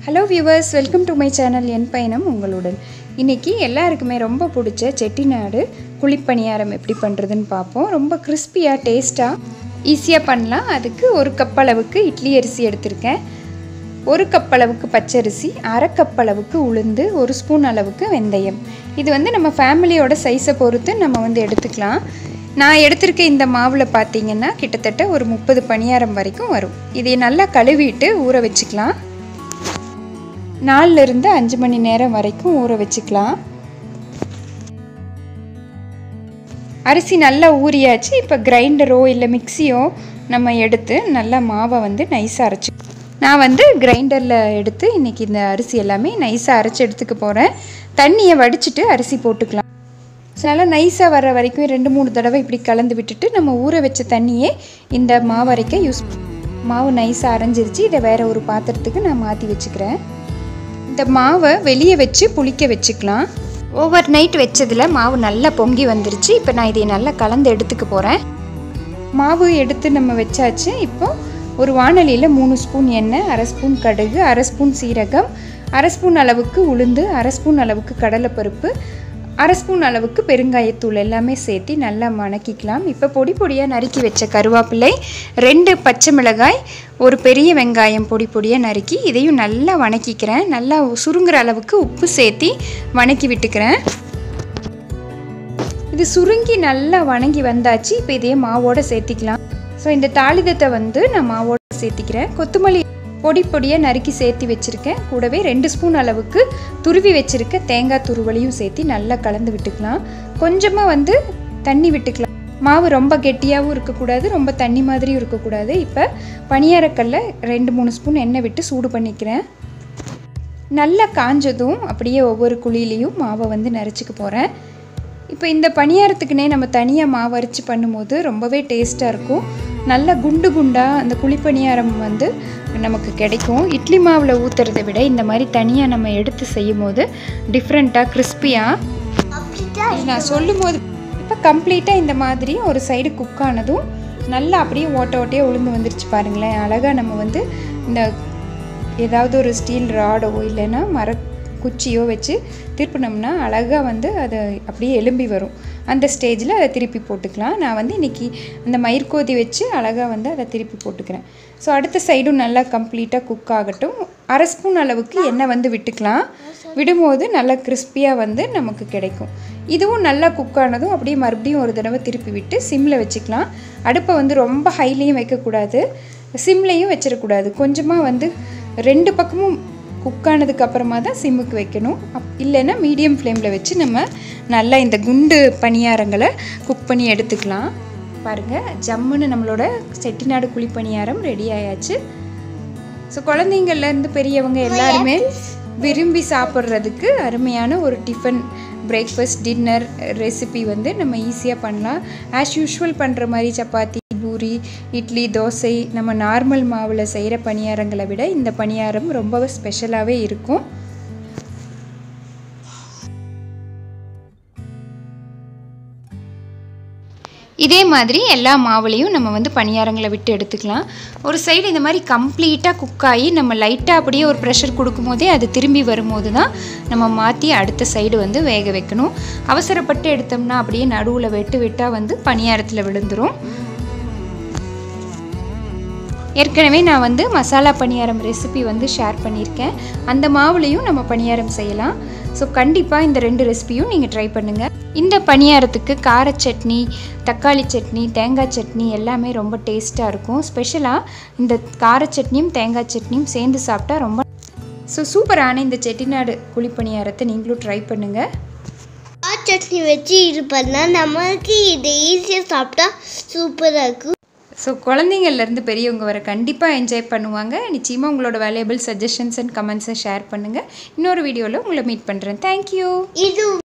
hello viewers welcome to my channel என் பயணம் உங்களுடன் இன்றைக்கி எல்லாருக்குமே ரொம்ப பிடிச்ச செட்டிநாடு குழிப்பணியாரம் எப்படி பண்ணுறதுன்னு பார்ப்போம் ரொம்ப கிறிஸ்பியாக டேஸ்ட்டாக ஈஸியாக பண்ணலாம் அதுக்கு ஒரு கப் அளவுக்கு இட்லி அரிசி எடுத்திருக்கேன் ஒரு கப் அளவுக்கு பச்சரிசி அரை கப் அளவுக்கு உளுந்து ஒரு ஸ்பூன் அளவுக்கு வெந்தயம் இது வந்து நம்ம ஃபேமிலியோட சைஸை பொறுத்து நம்ம வந்து எடுத்துக்கலாம் நான் எடுத்திருக்க இந்த மாவில் பார்த்தீங்கன்னா கிட்டத்தட்ட ஒரு முப்பது பணியாரம் வரைக்கும் வரும் இதை நல்லா கழுவிட்டு ஊற வச்சுக்கலாம் நாலுலேருந்து அஞ்சு மணி நேரம் வரைக்கும் ஊற வச்சுக்கலாம் அரிசி நல்லா ஊறியாச்சு இப்போ கிரைண்டரோ இல்லை மிக்சியோ நம்ம எடுத்து நல்லா மாவை வந்து நைஸாக அரைச்சி நான் வந்து கிரைண்டரில் எடுத்து இன்றைக்கி இந்த அரிசி எல்லாமே நைஸாக அரைச்சி எடுத்துக்க போகிறேன் தண்ணியை வடிச்சிட்டு அரிசி போட்டுக்கலாம் நல்லா நைஸாக வர வரைக்கும் ரெண்டு மூணு தடவை இப்படி கலந்து விட்டுட்டு நம்ம ஊற வச்ச தண்ணியே இந்த மாவு அரைக்க யூஸ் மாவு நைஸாக அரைஞ்சிருச்சு இதை வேறு ஒரு பாத்திரத்துக்கு நான் மாற்றி வச்சுக்கிறேன் இந்த மாவை வெளியே வச்சு புளிக்க வச்சுக்கலாம் ஓவர் நைட் வச்சதில் மாவு நல்லா பொங்கி வந்துருச்சு இப்போ நான் இதை நல்லா கலந்து எடுத்துக்க போகிறேன் மாவு எடுத்து நம்ம வச்சாச்சு இப்போ ஒரு வானலியில் மூணு ஸ்பூன் எண்ணெய் அரை ஸ்பூன் கடுகு அரை ஸ்பூன் சீரகம் அரை ஸ்பூன் அளவுக்கு உளுந்து அரை ஸ்பூன் அளவுக்கு கடலைப்பருப்பு அரை ஸ்பூன் அளவுக்கு பெருங்காயத்தூள் எல்லாமே சேர்த்து நல்லா மணக்கிக்கலாம் இப்போ பொடி பொடியாக நறுக்கி வச்ச கருவேப்பிலை ரெண்டு பச்சை மிளகாய் ஒரு பெரிய வெங்காயம் பொடி பொடியாக நறுக்கி இதையும் நல்லா வணக்கிக்கிறேன் நல்லா சுருங்குற அளவுக்கு உப்பு சேர்த்தி வணக்கி விட்டுக்கிறேன் இது சுருங்கி நல்லா வணங்கி வந்தாச்சு இப்போ இதையே மாவோட சேர்த்திக்கலாம் ஸோ இந்த தாளிதத்தை வந்து நான் மாவோட சேர்த்திக்கிறேன் கொத்தமல்லி பொடி பொடியாக நறுக்கி சேர்த்து வச்சுருக்கேன் கூடவே ரெண்டு ஸ்பூன் அளவுக்கு துருவி வச்சுருக்க தேங்காய் துருவலையும் சேர்த்து நல்லா கலந்து விட்டுக்கலாம் கொஞ்சமாக வந்து தண்ணி விட்டுக்கலாம் மாவு ரொம்ப கெட்டியாகவும் இருக்கக்கூடாது ரொம்ப தண்ணி மாதிரியும் இருக்கக்கூடாது இப்போ பனியாரக்கல்ல ரெண்டு மூணு ஸ்பூன் எண்ணெய் விட்டு சூடு பண்ணிக்கிறேன் நல்லா காஞ்சதும் அப்படியே ஒவ்வொரு குழியிலையும் மாவை வந்து நிறச்சிக்க போகிறேன் இப்போ இந்த பணியாரத்துக்குனே நம்ம தனியாக மாவு அரைச்சி பண்ணும்போது ரொம்பவே டேஸ்ட்டாக இருக்கும் நல்லா குண்டு குண்டாக அந்த குழிப்பணியாரம் வந்து நமக்கு கிடைக்கும் இட்லி மாவில் ஊற்றுறதை விட இந்த மாதிரி தனியாக நம்ம எடுத்து செய்யும் போது டிஃப்ரெண்ட்டாக கிறிஸ்பியாக நான் சொல்லும் போது இப்போ கம்ப்ளீட்டாக இந்த மாதிரி ஒரு சைடு குக் ஆனதும் நல்லா அப்படியே ஓட்ட ஓட்டையாக உளுந்து வந்துருச்சு பாருங்களேன் அழகாக நம்ம வந்து இந்த ஏதாவது ஒரு ஸ்டீல் ராடோ இல்லைன்னா மர குச்சியோ வச்சு திருப்பினோம்னா அழகாக வந்து அதை அப்படியே எலும்பி வரும் அந்த ஸ்டேஜில் அதை திருப்பி போட்டுக்கலாம் நான் வந்து இன்றைக்கி அந்த மயிர்கோதி வச்சு அழகாக வந்து அதை திருப்பி போட்டுக்கிறேன் ஸோ அடுத்த சைடும் நல்லா கம்ப்ளீட்டாக குக் ஆகட்டும் அரை ஸ்பூன் அளவுக்கு எண்ணெய் வந்து விட்டுக்கலாம் விடும்போது நல்லா கிறிஸ்பியாக வந்து நமக்கு கிடைக்கும் இதுவும் நல்லா குக் ஆனதும் அப்படியே மறுபடியும் ஒரு தடவை திருப்பி விட்டு சிம்மில் வச்சுக்கலாம் அடுப்பை வந்து ரொம்ப ஹைலையும் வைக்கக்கூடாது சிம்லேயும் வச்சிடக்கூடாது கொஞ்சமாக வந்து ரெண்டு பக்கமும் குக் ஆனதுக்கு அப்புறமா தான் சிம்முக்கு வைக்கணும் அப் இல்லைன்னா மீடியம் ஃப்ளேமில் வச்சு நம்ம நல்லா இந்த குண்டு பணியாரங்களை குக் பண்ணி எடுத்துக்கலாம் பாருங்கள் ஜம்முன்னு நம்மளோட செட்டிநாடு குழி பணியாரம் ரெடி ஆயாச்சு ஸோ குழந்தைங்கள்லேருந்து பெரியவங்க எல்லாருமே விரும்பி சாப்பிட்றதுக்கு அருமையான ஒரு டிஃபன் பிரேக்ஃபாஸ்ட் டின்னர் ரெசிபி வந்து நம்ம ஈஸியாக பண்ணலாம் ஆஸ் யூஷுவல் பண்ணுற மாதிரி சப்பாத்தி பூரி இட்லி தோசை நம்ம நார்மல் மாவில் செய்கிற பணியாரங்களை விட இந்த பணியாரம் ரொம்பவே ஸ்பெஷலாகவே இருக்கும் இதே மாதிரி எல்லா மாவுலேயும் நம்ம வந்து பணியாரங்களை விட்டு எடுத்துக்கலாம் ஒரு சைடு இந்த மாதிரி கம்ப்ளீட்டாக குக் ஆகி நம்ம லைட்டாக அப்படியே ஒரு ப்ரெஷர் கொடுக்கும் போதே அது திரும்பி வரும்போது தான் நம்ம மாற்றி அடுத்த சைடு வந்து வேக வைக்கணும் அவசரப்பட்டு எடுத்தோம்னா அப்படியே நடுவில் வெட்டு வெட்டாக வந்து பணியாரத்தில் விழுந்துடும் ஏற்கனவே நான் வந்து மசாலா பணியாரம் ரெசிபி வந்து ஷேர் பண்ணியிருக்கேன் அந்த மாவுலேயும் நம்ம பணியாரம் செய்யலாம் ஸோ கண்டிப்பாக இந்த ரெண்டு ரெசிபியும் நீங்கள் ட்ரை பண்ணுங்கள் இந்த பணியாரத்துக்கு கார சட்னி தக்காளி சட்னி தேங்காய் சட்னி எல்லாமே ரொம்ப டேஸ்ட்டாக இருக்கும் ஸ்பெஷலாக இந்த கார சட்னியும் தேங்காய் சட்னியும் சேர்ந்து சாப்பிட்டா ரொம்ப ஸோ சூப்பரான இந்த செட்டிநாடு குழிப்பணியாரத்தை நீங்களும் ட்ரை பண்ணுங்கள் சட்னி வச்சு இது பண்ணால் நமக்கு இது ஈஸியாக சாப்பிட்டா சூப்பராக இருக்கும் ஸோ குழந்தைங்கள்லேருந்து பெரியவங்க வர கண்டிப்பாக என்ஜாய் பண்ணுவாங்க நிச்சயமாக உங்களோட வேல்யூபிள் சஜஷன்ஸ் அண்ட் கமெண்ட்ஸை ஷேர் பண்ணுங்கள் இன்னொரு வீடியோவில் உங்களை மீட் பண்ணுறேன் தேங்க்யூ இது